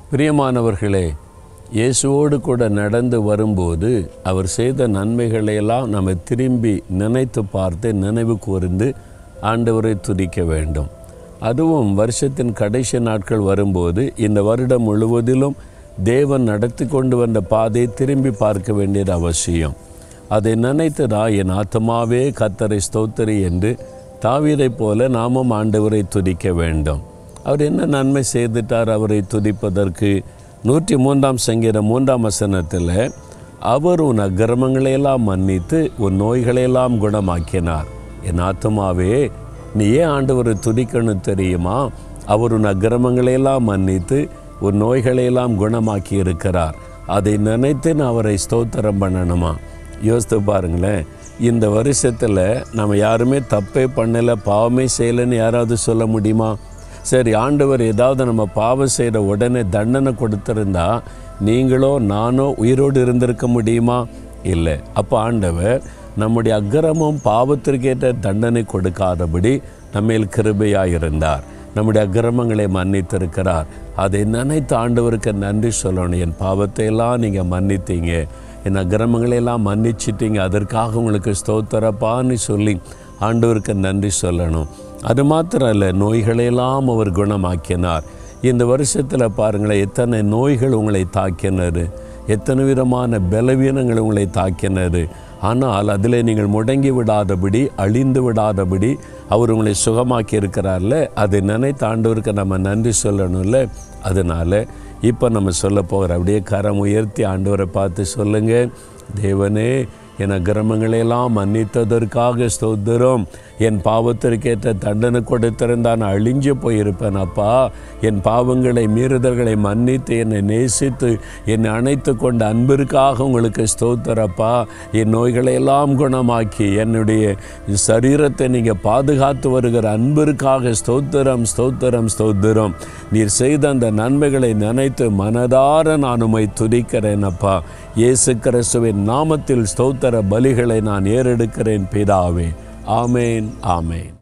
பிரியமானவர்களே இயேசுவோடு கூட நடந்து வரும்போது அவர் செய்த நன்மைகளையெல்லாம் நம்ம திரும்பி நினைத்து பார்த்து நினைவு கூர்ந்து ஆண்டவரை துதிக்க வேண்டும் அதுவும் வருஷத்தின் கடைசி நாட்கள் வரும்போது இந்த வருடம் முழுவதிலும் தேவன் நடத்தி கொண்டு வந்த பாதையை திரும்பி பார்க்க வேண்டியது அவசியம் அதை நினைத்துதான் என் ஆத்மாவே கத்தரை ஸ்தோத்திரி என்று தாவீதைப் போல நாமும் ஆண்டவரை துதிக்க வேண்டும் அவர் என்ன நன்மை செய்துட்டார் அவரை துதிப்பதற்கு நூற்றி மூன்றாம் சங்கீதம் மூன்றாம் வசனத்தில் அவர் உன் அக்கிரமங்களையெல்லாம் மன்னித்து உன் நோய்களையெல்லாம் குணமாக்கினார் என் ஆத்மாவே நீ ஏன் ஆண்டவரை துதிக்கணும் தெரியுமா அவர் உன் அக்கிரமங்களையெல்லாம் மன்னித்து உன் நோய்களையெல்லாம் குணமாக்கி இருக்கிறார் அதை நினைத்து நான் அவரை ஸ்தோத்திரம் பண்ணணுமா யோசித்து பாருங்களேன் இந்த வருஷத்தில் நம்ம யாருமே தப்பே பண்ணலை பாவமே செய்யலைன்னு யாராவது சொல்ல முடியுமா சரி ஆண்டவர் ஏதாவது நம்ம பாவம் செய்கிற உடனே தண்டனை கொடுத்துருந்தா நீங்களோ நானோ உயிரோடு இருந்திருக்க முடியுமா இல்லை அப்போ ஆண்டவர் நம்முடைய அக்கிரமம் பாவத்திற்கேற்ற தண்டனை கொடுக்காதபடி நம்மேல் கிருபையாக இருந்தார் நம்முடைய அக்கிரமங்களை மன்னித்திருக்கிறார் அதை நினைத்து ஆண்டவருக்கு நன்றி சொல்லணும் என் பாவத்தை எல்லாம் நீங்கள் மன்னித்தீங்க என் அக்கிரமங்களை எல்லாம் மன்னிச்சிட்டீங்க அதற்காக உங்களுக்கு ஸ்தோத்திரப்பான்னு சொல்லி ஆண்டவருக்கு நன்றி சொல்லணும் அது மாத்திரம் இல்லை நோய்களையெல்லாம் அவர் குணமாக்கினார் இந்த வருஷத்தில் பாருங்களேன் எத்தனை நோய்கள் உங்களை தாக்கினது எத்தனை விதமான பலவீனங்கள் உங்களை தாக்கினது ஆனால் அதில் நீங்கள் முடங்கி விடாதபடி அழிந்து விடாதபடி அவர் உங்களை சுகமாக்கி இருக்கிறார்ல அதை நினைத்து ஆண்டவருக்கு நம்ம நன்றி சொல்லணும்ல அதனால் இப்போ நம்ம சொல்ல போகிற அப்படியே கரம் உயர்த்தி ஆண்டவரை பார்த்து சொல்லுங்கள் தேவனே என் அக்கிரமங்களையெல்லாம் மன்னித்ததற்காக ஸ்தோத்திரம் என் பாவத்திற்கேற்ற தண்டனை கொடுத்திருந்தான் நான் அழிஞ்சு போயிருப்பேன் அப்பா என் பாவங்களை மீறுதல்களை மன்னித்து என்னை நேசித்து என்னை அணைத்து கொண்ட அன்பிற்காக உங்களுக்கு ஸ்தோத்திரப்பா என் நோய்களையெல்லாம் குணமாக்கி என்னுடைய சரீரத்தை நீங்கள் பாதுகாத்து வருகிற அன்பிற்காக ஸ்தோத்திரம் ஸ்தோத்திரம் ஸ்தோத்திரம் நீர் செய்த அந்த நன்மைகளை நினைத்து மனதார நான் உம்மை துதிக்கிறேன் அப்பா இயேசு கிறிஸ்துவின் நாமத்தில் ஸ்தோத்திர பலிகளை நான் ஏறெடுக்கிறேன் பிதாவே ஆமேன் ஆமேன்